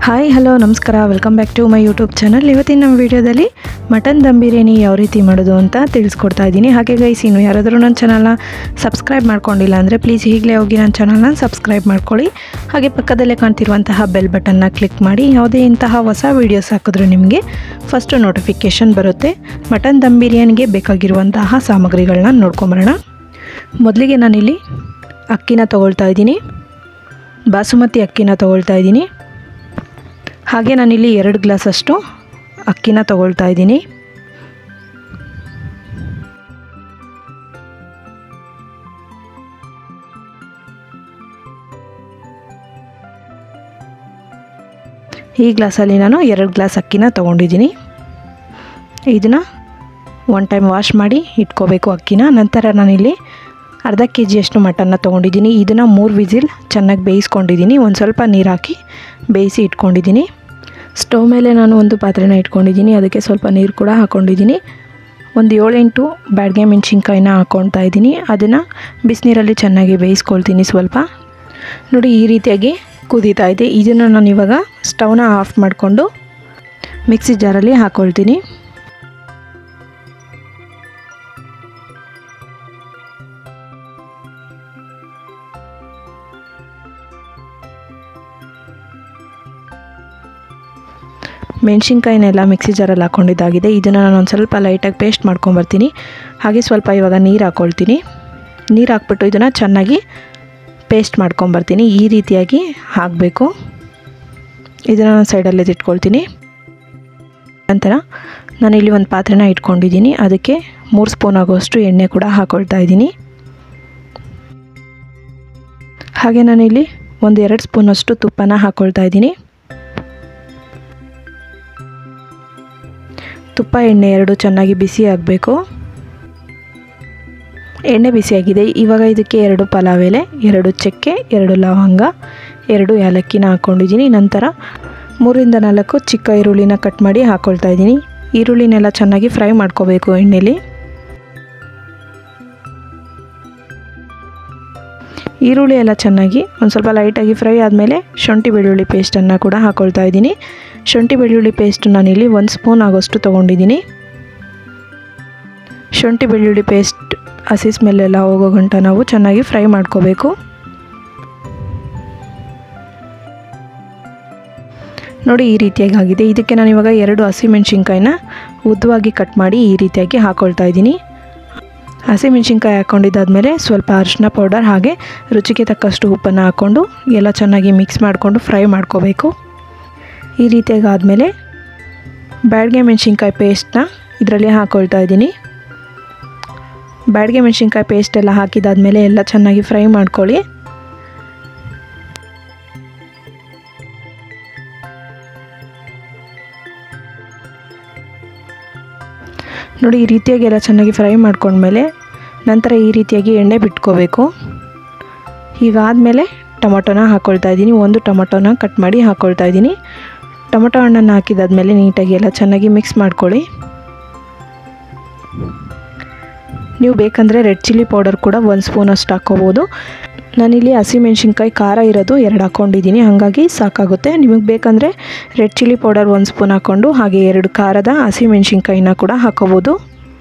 hi hello ನಮಸ್ಕಾರ welcome back to my YouTube channel ಇವತ್ತಿನ ನಮ್ಮ ವಿಡಿಯೋದಲ್ಲಿ ಮಟನ್ ದಮ್ ಬಿರಿಯಾನಿ ಯಾವ ರೀತಿ ಮಾಡೋದು ಅಂತ ತಿಳಿಸ್ಕೊಡ್ತಾ ಇದ್ದೀನಿ ಹಾಗೆ ಗೈಸ್ ಇನ್ನು ಯಾರಾದರೂ ನನ್ನ ಚಾನಲ್ನ ಸಬ್ಸ್ಕ್ರೈಬ್ ಮಾಡ್ಕೊಂಡಿಲ್ಲ ಅಂದರೆ ಪ್ಲೀಸ್ ಈಗಲೇ ಹೋಗಿ ನನ್ನ ಚಾನಲ್ನ ಸಬ್ಸ್ಕ್ರೈಬ್ ಮಾಡ್ಕೊಳ್ಳಿ ಹಾಗೆ ಪಕ್ಕದಲ್ಲೇ ಕಾಣ್ತಿರುವಂತಹ ಬೆಲ್ ಬಟನ್ನ ಕ್ಲಿಕ್ ಮಾಡಿ ಯಾವುದೇ ಇಂತಹ ಹೊಸ ವೀಡಿಯೋಸ್ ಹಾಕಿದ್ರೆ ನಿಮಗೆ ಫಸ್ಟು ನೋಟಿಫಿಕೇಷನ್ ಬರುತ್ತೆ ಮಟನ್ ದಮ್ ಬಿರಿಯಾನಿಗೆ ಬೇಕಾಗಿರುವಂತಹ ಸಾಮಗ್ರಿಗಳನ್ನ ನೋಡ್ಕೊಂಬರೋಣ ಮೊದಲಿಗೆ ನಾನಿಲ್ಲಿ ಅಕ್ಕಿನ ತೊಗೊಳ್ತಾ ಇದ್ದೀನಿ ಬಾಸುಮತಿ ಅಕ್ಕಿನ ತೊಗೊಳ್ತಾ ಇದ್ದೀನಿ ಹಾಗೆ ನಾನಿಲ್ಲಿ ಎರಡು ಗ್ಲಾಸಷ್ಟು ಅಕ್ಕಿನ ತಗೊಳ್ತಾ ಇದ್ದೀನಿ ಈ ಗ್ಲಾಸಲ್ಲಿ ನಾನು ಎರಡು ಗ್ಲಾಸ್ ಅಕ್ಕಿನ ತೊಗೊಂಡಿದ್ದೀನಿ ಇದನ್ನು ಒನ್ ಟೈಮ್ ವಾಶ್ ಮಾಡಿ ಇಟ್ಕೋಬೇಕು ಅಕ್ಕಿನ ನಂತರ ನಾನಿಲ್ಲಿ ಅರ್ಧ ಕೆ ಜಿಯಷ್ಟು ಮಟನ್ನ ತೊಗೊಂಡಿದ್ದೀನಿ ಇದನ್ನು ಮೂರು ವಿಸಿಲ್ ಚೆನ್ನಾಗಿ ಬೇಯಿಸ್ಕೊಂಡಿದ್ದೀನಿ ಒಂದು ಸ್ವಲ್ಪ ನೀರು ಹಾಕಿ ಬೇಯಿಸಿ ಇಟ್ಕೊಂಡಿದ್ದೀನಿ ಸ್ಟವ್ ಮೇಲೆ ನಾನು ಒಂದು ಪಾತ್ರೆನ ಇಟ್ಕೊಂಡಿದ್ದೀನಿ ಅದಕ್ಕೆ ಸ್ವಲ್ಪ ನೀರು ಕೂಡ ಹಾಕ್ಕೊಂಡಿದ್ದೀನಿ ಒಂದು ಏಳೆಂಟು ಬ್ಯಾಡ್ಗೆ ಮೆಣಸಿನ್ಕಾಯಿನ ಹಾಕ್ಕೊಳ್ತಾ ಇದ್ದೀನಿ ಅದನ್ನು ಬಿಸಿನೀರಲ್ಲಿ ಚೆನ್ನಾಗಿ ಬೇಯಿಸ್ಕೊಳ್ತೀನಿ ಸ್ವಲ್ಪ ನೋಡಿ ಈ ರೀತಿಯಾಗಿ ಕುದೀತಾ ಇದೆ ಇದನ್ನು ನಾನು ಇವಾಗ ಸ್ಟವ್ನ ಆಫ್ ಮಾಡಿಕೊಂಡು ಮಿಕ್ಸಿ ಜಾರಲ್ಲಿ ಹಾಕ್ಕೊಳ್ತೀನಿ ಮೆಣಸಿನ್ಕಾಯಿನೆಲ್ಲ ಮಿಕ್ಸಿ ಜಾರಲ್ಲಿ ಹಾಕ್ಕೊಂಡಿದ್ದಾಗಿದೆ ಇದನ್ನು ನಾನು ಒಂದು ಸ್ವಲ್ಪ ಲೈಟಾಗಿ ಪೇಸ್ಟ್ ಮಾಡ್ಕೊಂಬರ್ತೀನಿ ಹಾಗೆ ಸ್ವಲ್ಪ ಇವಾಗ ನೀರು ಹಾಕ್ಕೊಳ್ತೀನಿ ನೀರು ಹಾಕ್ಬಿಟ್ಟು ಇದನ್ನು ಚೆನ್ನಾಗಿ ಪೇಸ್ಟ್ ಮಾಡ್ಕೊಂಬರ್ತೀನಿ ಈ ರೀತಿಯಾಗಿ ಹಾಕಬೇಕು ಇದನ್ನು ನಾನು ಸೈಡಲ್ಲೇ ಇಟ್ಕೊಳ್ತೀನಿ ನಂತರ ನಾನಿಲ್ಲಿ ಒಂದು ಪಾತ್ರೆನ ಇಟ್ಕೊಂಡಿದ್ದೀನಿ ಅದಕ್ಕೆ ಮೂರು ಸ್ಪೂನ್ ಆಗೋಷ್ಟು ಎಣ್ಣೆ ಕೂಡ ಹಾಕ್ಕೊಳ್ತಾ ಇದ್ದೀನಿ ಹಾಗೆ ನಾನಿಲ್ಲಿ ಒಂದು ಎರಡು ಸ್ಪೂನಷ್ಟು ತುಪ್ಪನ ಹಾಕ್ಕೊಳ್ತಾ ಇದ್ದೀನಿ ತುಪ್ಪ ಎಣ್ಣೆ ಎರಡು ಚೆನ್ನಾಗಿ ಬಿಸಿ ಆಗಬೇಕು ಎಣ್ಣೆ ಬಿಸಿಯಾಗಿದೆ ಇವಾಗ ಇದಕ್ಕೆ ಎರಡು ಪಲಾವ್ ಎಲೆ ಎರಡು ಚಕ್ಕೆ ಎರಡು ಲವಂಗ ಎರಡು ಏಲಕ್ಕಿನ ಹಾಕ್ಕೊಂಡಿದ್ದೀನಿ ನಂತರ ಮೂರಿಂದ ನಾಲ್ಕು ಚಿಕ್ಕ ಈರುಳ್ಳಿನ ಕಟ್ ಮಾಡಿ ಹಾಕ್ಕೊಳ್ತಾ ಇದ್ದೀನಿ ಈರುಳ್ಳಿನೆಲ್ಲ ಚೆನ್ನಾಗಿ ಫ್ರೈ ಮಾಡ್ಕೋಬೇಕು ಎಣ್ಣೆಲಿ ಈರುಳ್ಳಿ ಎಲ್ಲ ಚೆನ್ನಾಗಿ ಒಂದು ಸ್ವಲ್ಪ ಲೈಟಾಗಿ ಫ್ರೈ ಆದಮೇಲೆ ಶುಂಠಿ ಬೆಳ್ಳುಳ್ಳಿ ಪೇಸ್ಟನ್ನು ಕೂಡ ಹಾಕ್ಕೊಳ್ತಾ ಇದ್ದೀನಿ ಶುಂಠಿ ಬೆಳ್ಳುಳ್ಳಿ ಪೇಸ್ಟ್ ನಾನಿಲ್ಲಿ ಒಂದು ಸ್ಪೂನ್ ಆಗೋಷ್ಟು ತೊಗೊಂಡಿದ್ದೀನಿ ಶುಂಠಿ ಬೆಳ್ಳುಳ್ಳಿ ಪೇಸ್ಟ್ ಹಸಿ ಸ್ಮೆಲ್ಲೆಲ್ಲ ಹೋಗೋ ಗಂಟ ನಾವು ಚೆನ್ನಾಗಿ ಫ್ರೈ ಮಾಡ್ಕೋಬೇಕು ನೋಡಿ ಈ ರೀತಿಯಾಗಿ ಆಗಿದೆ ಇದಕ್ಕೆ ನಾನು ಇವಾಗ ಎರಡು ಹಸಿಮೆಣ್ಸಿನ್ಕಾಯಿನ ಉದ್ದವಾಗಿ ಕಟ್ ಮಾಡಿ ಈ ರೀತಿಯಾಗಿ ಹಾಕ್ಕೊಳ್ತಾ ಇದ್ದೀನಿ ಹಸಿಮೆಣ್ಸಿನ್ಕಾಯಿ ಹಾಕ್ಕೊಂಡಿದ್ದಾದಮೇಲೆ ಸ್ವಲ್ಪ ಅರಿಶಿನ ಪೌಡರ್ ಹಾಗೆ ರುಚಿಗೆ ತಕ್ಕಷ್ಟು ಉಪ್ಪನ್ನು ಹಾಕ್ಕೊಂಡು ಎಲ್ಲ ಚೆನ್ನಾಗಿ ಮಿಕ್ಸ್ ಮಾಡಿಕೊಂಡು ಫ್ರೈ ಮಾಡ್ಕೋಬೇಕು ಈ ರೀತಿಯಾಗಿ ಆದಮೇಲೆ ಬ್ಯಾಡ್ಗೆ ಮೆಣಸಿನ್ಕಾಯಿ ಪೇಸ್ಟ್ನ ಇದರಲ್ಲಿ ಹಾಕ್ಕೊಳ್ತಾ ಇದ್ದೀನಿ ಬ್ಯಾಡ್ಗೆ ಮೆಣಸಿನ್ಕಾಯಿ ಪೇಸ್ಟ್ ಎಲ್ಲ ಹಾಕಿದಾದ್ಮೇಲೆ ಎಲ್ಲ ಚೆನ್ನಾಗಿ ಫ್ರೈ ಮಾಡ್ಕೊಳ್ಳಿ ನೋಡಿ ಈ ರೀತಿಯಾಗಿ ಎಲ್ಲ ಚೆನ್ನಾಗಿ ಫ್ರೈ ಮಾಡ್ಕೊಂಡ್ಮೇಲೆ ನಂತರ ಈ ರೀತಿಯಾಗಿ ಎಣ್ಣೆ ಬಿಟ್ಕೋಬೇಕು ಹೀಗಾದಮೇಲೆ ಟೊಮೊಟೊನ ಹಾಕ್ಕೊಳ್ತಾ ಇದ್ದೀನಿ ಒಂದು ಟೊಮೊಟೊನ ಕಟ್ ಮಾಡಿ ಹಾಕ್ಕೊಳ್ತಾ ಇದ್ದೀನಿ ಟೊಮೊಟೊ ಹಣ್ಣನ್ನು ಹಾಕಿದಾದ್ಮೇಲೆ ನೀಟಾಗಿ ಎಲ್ಲ ಚೆನ್ನಾಗಿ ಮಿಕ್ಸ್ ಮಾಡ್ಕೊಳ್ಳಿ ನೀವು ಬೇಕಂದರೆ ರೆಡ್ ಚಿಲ್ಲಿ ಪೌಡರ್ ಕೂಡ ಒಂದು ಸ್ಪೂನಷ್ಟು ಹಾಕ್ಕೋಬೋದು ನಾನಿಲ್ಲಿ ಹಸಿಮೆಣ್ಸಿನ್ಕಾಯಿ ಖಾರ ಇರೋದು ಎರಡು ಹಾಕ್ಕೊಂಡಿದ್ದೀನಿ ಹಾಗಾಗಿ ಸಾಕಾಗುತ್ತೆ ನಿಮಗೆ ಬೇಕಂದರೆ ರೆಡ್ ಚಿಲ್ಲಿ ಪೌಡರ್ ಒಂದು ಸ್ಪೂನ್ ಹಾಕ್ಕೊಂಡು ಹಾಗೆ ಎರಡು ಖಾರದ ಹಸಿಮೆಣ್ಸಿನ್ಕಾಯಿನ ಕೂಡ ಹಾಕ್ಕೋಬೋದು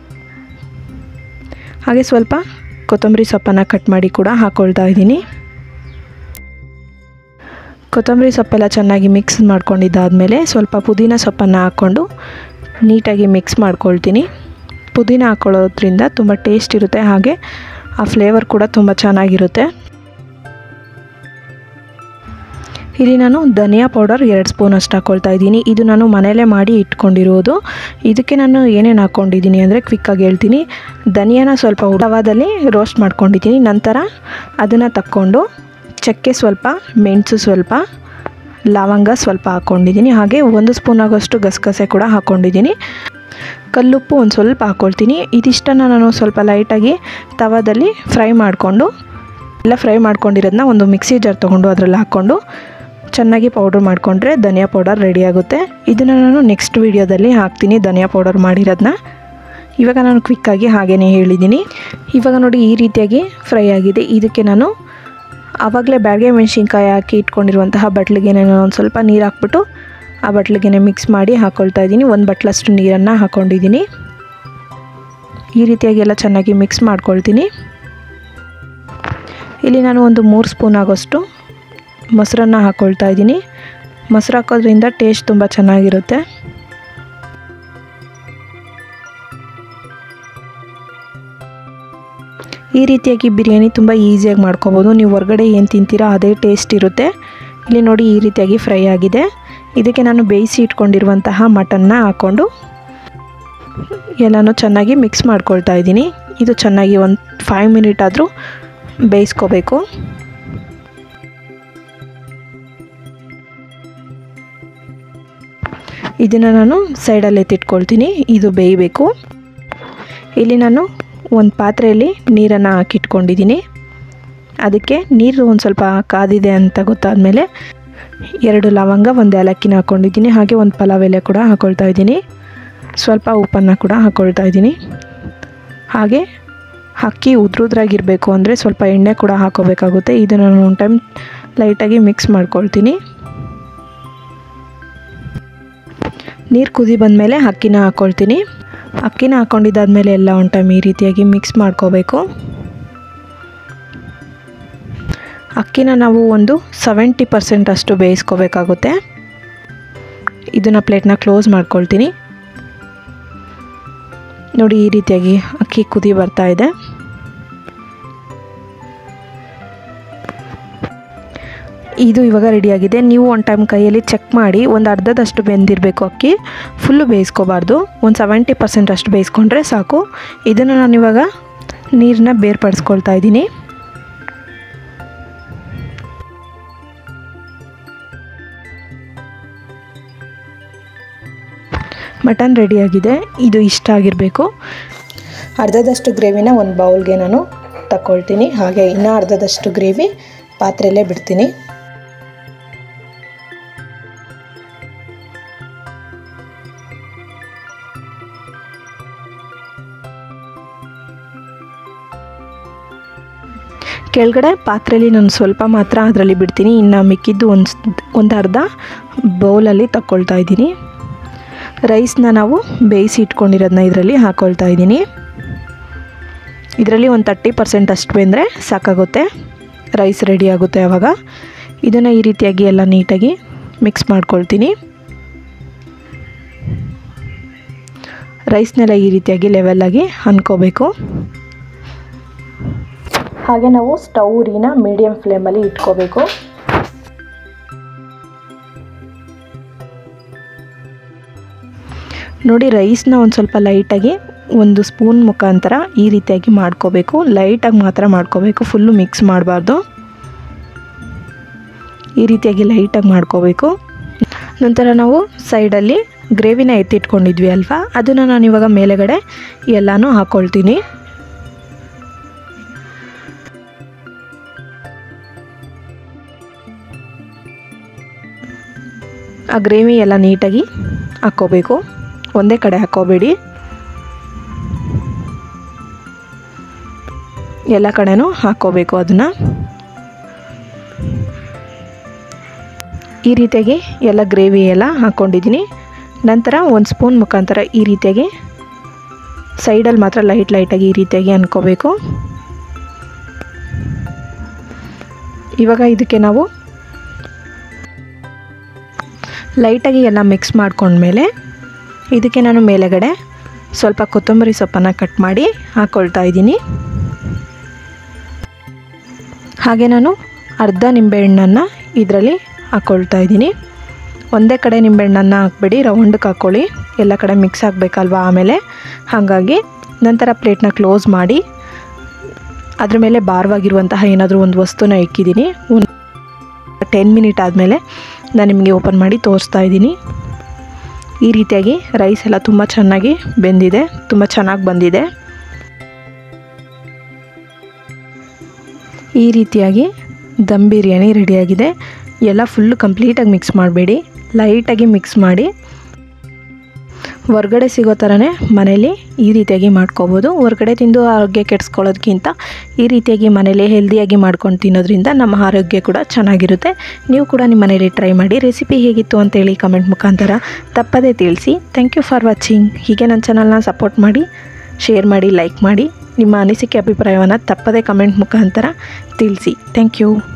ಹಾಗೆ ಸ್ವಲ್ಪ ಕೊತ್ತಂಬರಿ ಸೊಪ್ಪನ್ನು ಕಟ್ ಮಾಡಿ ಕೂಡ ಹಾಕ್ಕೊಳ್ತಾ ಇದ್ದೀನಿ ಕೊತ್ತಂಬರಿ ಸೊಪ್ಪೆಲ್ಲ ಚೆನ್ನಾಗಿ ಮಿಕ್ಸ್ ಮಾಡ್ಕೊಂಡಿದ್ದಾದಮೇಲೆ ಸ್ವಲ್ಪ ಪುದೀನ ಸೊಪ್ಪನ್ನು ಹಾಕ್ಕೊಂಡು ನೀಟಾಗಿ ಮಿಕ್ಸ್ ಮಾಡ್ಕೊಳ್ತೀನಿ ಪುದೀನ ಹಾಕ್ಕೊಳ್ಳೋದ್ರಿಂದ ತುಂಬ ಟೇಸ್ಟ್ ಇರುತ್ತೆ ಹಾಗೆ ಆ ಫ್ಲೇವರ್ ಕೂಡ ತುಂಬ ಚೆನ್ನಾಗಿರುತ್ತೆ ಇಲ್ಲಿ ನಾನು ಧನಿಯಾ ಪೌಡರ್ ಎರಡು ಸ್ಪೂನ್ ಅಷ್ಟು ಹಾಕ್ಕೊಳ್ತಾ ಇದ್ದೀನಿ ಇದು ನಾನು ಮನೆಯಲ್ಲೇ ಮಾಡಿ ಇಟ್ಕೊಂಡಿರೋದು ಇದಕ್ಕೆ ನಾನು ಏನೇನು ಹಾಕ್ಕೊಂಡಿದ್ದೀನಿ ಅಂದರೆ ಕ್ವಿಕ್ಕಾಗಿ ಹೇಳ್ತೀನಿ ಧನಿಯಾನ ಸ್ವಲ್ಪ ತವಾದಲ್ಲಿ ರೋಸ್ಟ್ ಮಾಡ್ಕೊಂಡಿದ್ದೀನಿ ನಂತರ ಅದನ್ನು ತಕ್ಕೊಂಡು ಚಕ್ಕೆ ಸ್ವಲ್ಪ ಮೆಣಸು ಸ್ವಲ್ಪ ಲವಂಗ ಸ್ವಲ್ಪ ಹಾಕ್ಕೊಂಡಿದ್ದೀನಿ ಹಾಗೆ ಒಂದು ಸ್ಪೂನ್ ಆಗೋಷ್ಟು ಗಸಗಸೆ ಕೂಡ ಹಾಕ್ಕೊಂಡಿದ್ದೀನಿ ಕಲ್ಲುಪ್ಪು ಒಂದು ಸ್ವಲ್ಪ ಹಾಕ್ಕೊಳ್ತೀನಿ ಇದಿಷ್ಟನ್ನು ನಾನು ಸ್ವಲ್ಪ ಲೈಟಾಗಿ ತವಾದಲ್ಲಿ ಫ್ರೈ ಮಾಡಿಕೊಂಡು ಎಲ್ಲ ಫ್ರೈ ಮಾಡ್ಕೊಂಡಿರೋದನ್ನ ಒಂದು ಮಿಕ್ಸಿ ಜಾರ್ ತೊಗೊಂಡು ಅದರಲ್ಲಿ ಹಾಕ್ಕೊಂಡು ಚೆನ್ನಾಗಿ ಪೌಡ್ರ್ ಮಾಡಿಕೊಂಡ್ರೆ ಧನಿಯಾ ಪೌಡರ್ ರೆಡಿ ಆಗುತ್ತೆ ಇದನ್ನು ನಾನು ನೆಕ್ಸ್ಟ್ ವೀಡಿಯೋದಲ್ಲಿ ಹಾಕ್ತೀನಿ ಧನಿಯಾ ಪೌಡರ್ ಮಾಡಿರೋದನ್ನ ಇವಾಗ ನಾನು ಕ್ವಿಕ್ಕಾಗಿ ಹಾಗೇ ಹೇಳಿದ್ದೀನಿ ಇವಾಗ ನೋಡಿ ಈ ರೀತಿಯಾಗಿ ಫ್ರೈ ಆಗಿದೆ ಇದಕ್ಕೆ ನಾನು ಆವಾಗಲೇ ಬ್ಯಾಡಿಗೆ ಮೆಣಸಿನ್ಕಾಯಿ ಹಾಕಿ ಇಟ್ಕೊಂಡಿರುವಂತಹ ಬಟ್ಲಿಗೆ ನಾನು ಒಂದು ಸ್ವಲ್ಪ ನೀರು ಹಾಕ್ಬಿಟ್ಟು ಆ ಬಟ್ಲಿಗೆ ಮಿಕ್ಸ್ ಮಾಡಿ ಹಾಕ್ಕೊಳ್ತಾ ಇದ್ದೀನಿ ಒಂದು ಬಟ್ಲಷ್ಟು ನೀರನ್ನು ಹಾಕ್ಕೊಂಡಿದ್ದೀನಿ ಈ ರೀತಿಯಾಗಿ ಎಲ್ಲ ಚೆನ್ನಾಗಿ ಮಿಕ್ಸ್ ಮಾಡ್ಕೊಳ್ತೀನಿ ಇಲ್ಲಿ ನಾನು ಒಂದು ಮೂರು ಸ್ಪೂನ್ ಆಗೋಷ್ಟು ಮೊಸರನ್ನು ಹಾಕ್ಕೊಳ್ತಾ ಇದ್ದೀನಿ ಮೊಸರು ಹಾಕೋದ್ರಿಂದ ಟೇಸ್ಟ್ ತುಂಬ ಚೆನ್ನಾಗಿರುತ್ತೆ ಈ ರೀತಿಯಾಗಿ ಬಿರಿಯಾನಿ ತುಂಬ ಈಸಿಯಾಗಿ ಮಾಡ್ಕೋಬೋದು ನೀವು ಹೊರಗಡೆ ಏನು ತಿಂತೀರೋ ಅದೇ ಟೇಸ್ಟ್ ಇರುತ್ತೆ ಇಲ್ಲಿ ನೋಡಿ ಈ ರೀತಿಯಾಗಿ ಫ್ರೈ ಆಗಿದೆ ಇದಕ್ಕೆ ನಾನು ಬೇಯಿಸಿ ಇಟ್ಕೊಂಡಿರುವಂತಹ ಮಟನ್ನ ಹಾಕ್ಕೊಂಡು ಎಲ್ಲನೂ ಚೆನ್ನಾಗಿ ಮಿಕ್ಸ್ ಮಾಡ್ಕೊಳ್ತಾ ಇದ್ದೀನಿ ಇದು ಚೆನ್ನಾಗಿ ಒಂದು ಫೈವ್ ಮಿನಿಟ್ ಆದರೂ ಬೇಯಿಸ್ಕೋಬೇಕು ಇದನ್ನು ನಾನು ಸೈಡಲ್ಲಿ ಎತ್ತಿಟ್ಕೊಳ್ತೀನಿ ಇದು ಬೇಯಬೇಕು ಇಲ್ಲಿ ನಾನು ಒಂದು ಪಾತ್ರೆಯಲ್ಲಿ ನೀರನ್ನು ಹಾಕಿಟ್ಕೊಂಡಿದ್ದೀನಿ ಅದಕ್ಕೆ ನೀರು ಒಂದು ಸ್ವಲ್ಪ ಕಾದಿದೆ ಅಂತ ಗೊತ್ತಾದಮೇಲೆ ಎರಡು ಲವಂಗ ಒಂದು ಏಲಕ್ಕಿನ ಹಾಕ್ಕೊಂಡಿದ್ದೀನಿ ಹಾಗೆ ಒಂದು ಪಲಾವ್ ಎಲೆ ಕೂಡ ಹಾಕ್ಕೊಳ್ತಾ ಇದ್ದೀನಿ ಸ್ವಲ್ಪ ಉಪ್ಪನ್ನು ಕೂಡ ಹಾಕ್ಕೊಳ್ತಾ ಇದ್ದೀನಿ ಹಾಗೆ ಅಕ್ಕಿ ಉದ್ರುದ್ರಾಗಿರಬೇಕು ಅಂದರೆ ಸ್ವಲ್ಪ ಎಣ್ಣೆ ಕೂಡ ಹಾಕೋಬೇಕಾಗುತ್ತೆ ಇದನ್ನು ನಾನು ಒಂದು ಟೈಮ್ ಲೈಟಾಗಿ ಮಿಕ್ಸ್ ಮಾಡ್ಕೊಳ್ತೀನಿ ನೀರು ಕುದಿ ಬಂದಮೇಲೆ ಅಕ್ಕಿನ ಹಾಕ್ಕೊಳ್ತೀನಿ ಅಕ್ಕಿನ ಹಾಕ್ಕೊಂಡಿದ್ದಾದಮೇಲೆ ಎಲ್ಲ ಒಂದು ಟೈಮ್ ಈ ರೀತಿಯಾಗಿ ಮಿಕ್ಸ್ ಮಾಡ್ಕೋಬೇಕು ಅಕ್ಕಿನ ನಾವು ಒಂದು ಸೆವೆಂಟಿ ಪರ್ಸೆಂಟ್ ಅಷ್ಟು ಬೇಯಿಸ್ಕೋಬೇಕಾಗುತ್ತೆ ಇದನ್ನು ಪ್ಲೇಟ್ನ ಕ್ಲೋಸ್ ಮಾಡ್ಕೊಳ್ತೀನಿ ನೋಡಿ ಈ ರೀತಿಯಾಗಿ ಅಕ್ಕಿ ಕುದಿ ಬರ್ತಾ ಇದೆ ಇದು ಇವಾಗ ರೆಡಿಯಾಗಿದೆ ನೀವು ಒಂದು ಟೈಮ್ ಕೈಯಲ್ಲಿ ಚೆಕ್ ಮಾಡಿ ಒಂದು ಅರ್ಧದಷ್ಟು ಬೆಂದಿರಬೇಕು ಅಕ್ಕಿ ಫುಲ್ಲು ಬೇಯಿಸ್ಕೋಬಾರ್ದು ಒಂದು ಸೆವೆಂಟಿ ಪರ್ಸೆಂಟ್ ಅಷ್ಟು ಬೇಯಿಸ್ಕೊಂಡ್ರೆ ಸಾಕು ಇದನ್ನು ನಾನು ಇವಾಗ ನೀರನ್ನ ಬೇರ್ಪಡಿಸ್ಕೊಳ್ತಾ ಇದ್ದೀನಿ ಮಟನ್ ರೆಡಿಯಾಗಿದೆ ಇದು ಇಷ್ಟ ಆಗಿರಬೇಕು ಅರ್ಧದಷ್ಟು ಗ್ರೇವಿನ ಒಂದು ಬೌಲ್ಗೆ ನಾನು ತಗೊಳ್ತೀನಿ ಹಾಗೆ ಇನ್ನೂ ಅರ್ಧದಷ್ಟು ಗ್ರೇವಿ ಪಾತ್ರೆಯಲ್ಲೇ ಬಿಡ್ತೀನಿ ಕೆಳಗಡೆ ಪಾತ್ರೆಯಲ್ಲಿ ನಾನು ಸ್ವಲ್ಪ ಮಾತ್ರ ಅದರಲ್ಲಿ ಬಿಡ್ತೀನಿ ಇನ್ನು ಮಿಕ್ಕಿದ್ದು ಒಂದು ಒಂದು ಅರ್ಧ ಬೌಲಲ್ಲಿ ತಗೊಳ್ತಾ ಇದ್ದೀನಿ ರೈಸ್ನ ನಾವು ಬೇಯಿಸಿ ಇಟ್ಕೊಂಡಿರೋದನ್ನ ಇದರಲ್ಲಿ ಹಾಕ್ಕೊಳ್ತಾ ಇದ್ದೀನಿ ಇದರಲ್ಲಿ ಒಂದು ತರ್ಟಿ ಪರ್ಸೆಂಟ್ ಅಷ್ಟು ಬೆಂದರೆ ಸಾಕಾಗುತ್ತೆ ರೈಸ್ ರೆಡಿ ಆಗುತ್ತೆ ಆವಾಗ ಇದನ್ನು ಈ ರೀತಿಯಾಗಿ ಎಲ್ಲ ನೀಟಾಗಿ ಮಿಕ್ಸ್ ಮಾಡ್ಕೊಳ್ತೀನಿ ರೈಸ್ನೆಲ್ಲ ಈ ರೀತಿಯಾಗಿ ಲೆವೆಲ್ಲಾಗಿ ಅನ್ಕೋಬೇಕು ಹಾಗೆ ನಾವು ಸ್ಟವ್ ಉರಿನ ಮೀಡಿಯಮ್ ಫ್ಲೇಮಲ್ಲಿ ಇಟ್ಕೋಬೇಕು ನೋಡಿ ರೈಸ್ನ ಒಂದು ಸ್ವಲ್ಪ ಲೈಟಾಗಿ ಒಂದು ಸ್ಪೂನ್ ಮುಖಾಂತರ ಈ ರೀತಿಯಾಗಿ ಮಾಡ್ಕೋಬೇಕು ಲೈಟಾಗಿ ಮಾತ್ರ ಮಾಡ್ಕೋಬೇಕು ಫುಲ್ಲು ಮಿಕ್ಸ್ ಮಾಡಬಾರ್ದು ಈ ರೀತಿಯಾಗಿ ಲೈಟಾಗಿ ಮಾಡ್ಕೋಬೇಕು ನಂತರ ನಾವು ಸೈಡಲ್ಲಿ ಗ್ರೇವಿನ ಎತ್ತಿಟ್ಕೊಂಡಿದ್ವಿ ಅಲ್ವಾ ಅದನ್ನು ನಾನು ಇವಾಗ ಮೇಲೆಗಡೆ ಎಲ್ಲನೂ ಹಾಕ್ಕೊಳ್ತೀನಿ ಆ ಗ್ರೇವಿ ಎಲ್ಲ ನೀಟಾಗಿ ಹಾಕ್ಕೋಬೇಕು ಒಂದೇ ಕಡೆ ಹಾಕ್ಕೋಬೇಡಿ ಎಲ್ಲ ಕಡೆನೂ ಹಾಕ್ಕೋಬೇಕು ಅದನ್ನು ಈ ರೀತಿಯಾಗಿ ಎಲ್ಲ ಗ್ರೇವಿ ಎಲ್ಲ ಹಾಕ್ಕೊಂಡಿದ್ದೀನಿ ನಂತರ ಒಂದು ಸ್ಪೂನ್ ಮುಖಾಂತರ ಈ ರೀತಿಯಾಗಿ ಸೈಡಲ್ಲಿ ಮಾತ್ರ ಲೈಟ್ ಲೈಟಾಗಿ ಈ ರೀತಿಯಾಗಿ ಅನ್ಕೋಬೇಕು ಇವಾಗ ಇದಕ್ಕೆ ನಾವು ಲೈಟಾಗಿ ಎಲ್ಲ ಮಿಕ್ಸ್ ಮಾಡ್ಕೊಂಡ್ಮೇಲೆ ಇದಕ್ಕೆ ನಾನು ಮೇಲೆಗಡೆ ಸ್ವಲ್ಪ ಕೊತ್ತಂಬರಿ ಸೊಪ್ಪನ್ನು ಕಟ್ ಮಾಡಿ ಹಾಕ್ಕೊಳ್ತಾ ಇದ್ದೀನಿ ಹಾಗೆ ನಾನು ಅರ್ಧ ನಿಂಬೆಹಣ್ಣನ್ನು ಇದರಲ್ಲಿ ಹಾಕ್ಕೊಳ್ತಾ ಇದ್ದೀನಿ ಒಂದೇ ಕಡೆ ನಿಂಬೆಹಣ್ಣನ್ನು ಹಾಕ್ಬೇಡಿ ರೌಂಡಕ್ಕೆ ಹಾಕ್ಕೊಳ್ಳಿ ಎಲ್ಲ ಕಡೆ ಮಿಕ್ಸ್ ಆಗಬೇಕಲ್ವ ಆಮೇಲೆ ಹಾಗಾಗಿ ನಂತರ ಪ್ಲೇಟ್ನ ಕ್ಲೋಸ್ ಮಾಡಿ ಅದ್ರ ಮೇಲೆ ಭಾರವಾಗಿರುವಂತಹ ಏನಾದರೂ ಒಂದು ವಸ್ತುನ ಇಕ್ಕಿದ್ದೀನಿ ಒಂದು ಟೆನ್ ಮಿನಿಟ್ ಆದಮೇಲೆ ನಾನು ನಿಮಗೆ ಓಪನ್ ಮಾಡಿ ತೋರಿಸ್ತಾ ಇದ್ದೀನಿ ಈ ರೀತಿಯಾಗಿ ರೈಸ್ ಎಲ್ಲ ತುಂಬ ಚೆನ್ನಾಗಿ ಬೆಂದಿದೆ ತುಂಬ ಚೆನ್ನಾಗಿ ಬಂದಿದೆ ಈ ರೀತಿಯಾಗಿ ದಮ್ ಬಿರಿಯಾನಿ ರೆಡಿಯಾಗಿದೆ ಎಲ್ಲ ಫುಲ್ಲು ಕಂಪ್ಲೀಟಾಗಿ ಮಿಕ್ಸ್ ಮಾಡಬೇಡಿ ಲೈಟಾಗಿ ಮಿಕ್ಸ್ ಮಾಡಿ ಹೊರ್ಗಡೆ ಸಿಗೋ ಥರನೇ ಮನೇಲಿ ಈ ರೀತಿಯಾಗಿ ಮಾಡ್ಕೋಬೋದು ಹೊರ್ಗಡೆ ತಿಂದು ಆರೋಗ್ಯ ಕೆಡಿಸ್ಕೊಳ್ಳೋದಕ್ಕಿಂತ ಈ ರೀತಿಯಾಗಿ ಮನೇಲಿ ಹೆಲ್ದಿಯಾಗಿ ಮಾಡ್ಕೊಂಡು ತಿನ್ನೋದ್ರಿಂದ ನಮ್ಮ ಆರೋಗ್ಯ ಕೂಡ ಚೆನ್ನಾಗಿರುತ್ತೆ ನೀವು ಕೂಡ ನಿಮ್ಮ ಮನೇಲಿ ಟ್ರೈ ಮಾಡಿ ರೆಸಿಪಿ ಹೇಗಿತ್ತು ಅಂತೇಳಿ ಕಮೆಂಟ್ ಮುಖಾಂತರ ತಪ್ಪದೇ ತಿಳಿಸಿ ಥ್ಯಾಂಕ್ ಯು ಫಾರ್ ವಾಚಿಂಗ್ ಹೀಗೆ ನನ್ನ ಚಾನಲ್ನ ಸಪೋರ್ಟ್ ಮಾಡಿ ಶೇರ್ ಮಾಡಿ ಲೈಕ್ ಮಾಡಿ ನಿಮ್ಮ ಅನಿಸಿಕೆ ಅಭಿಪ್ರಾಯವನ್ನು ತಪ್ಪದೇ ಕಮೆಂಟ್ ಮುಖಾಂತರ ತಿಳಿಸಿ ಥ್ಯಾಂಕ್ ಯು